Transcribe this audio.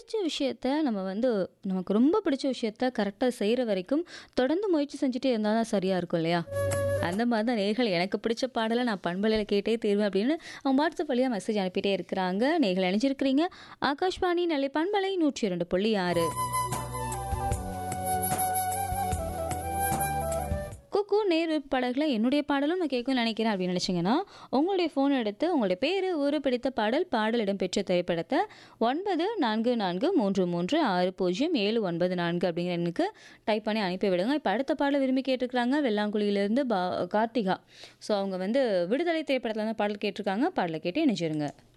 பிடிச்ச விஷயத்த நம்ம வந்து நமக்கு ரொம்ப பிடிச்ச விஷயத்த கரெக்டாக செய்கிற வரைக்கும் தொடர்ந்து முயற்சி செஞ்சுட்டே இருந்தால் தான் சரியாக இருக்கும் இல்லையா அந்த மாதிரி தான் நேர்கள் எனக்கு பிடிச்ச பாடலை நான் பண்பலையில் கேட்டே தீர்வேன் அப்படின்னு அவங்க வாட்ஸ்அப் வழியாக மெசேஜ் அனுப்பிட்டே இருக்கிறாங்க நேர்கள் இணைஞ்சிருக்கிறீங்க ஆகாஷ்வாணி நல்லை பண்பலை நூற்றி இரண்டு புள்ளி ஆறு குக்கு நேர் பாடல்களை என்னுடைய பாடலும் நான் கேட்கணும்னு நினைக்கிறேன் அப்படின்னு நினச்சிங்கன்னா உங்களுடைய ஃபோன் எடுத்து உங்களுடைய பேர் ஊர் பிடித்த பாடல் பாடல் இடம்பெற்ற திரைப்படத்தை ஒன்பது நான்கு நான்கு மூன்று மூன்று ஆறு பூஜ்ஜியம் ஏழு ஒன்பது நான்கு அப்படிங்கிற எண்ணுக்கு டைப் பண்ணி அனுப்பி விடுங்க இப்போ அடுத்த பாடல் விரும்பி கேட்டிருக்கிறாங்க வெள்ளாங்குழியிலேருந்து பா கார்த்திகா ஸோ அவங்க வந்து விடுதலை திரைப்படத்தில் தான் பாடல் கேட்டிருக்காங்க பாடலை கேட்டு இணைஞ்சிருங்க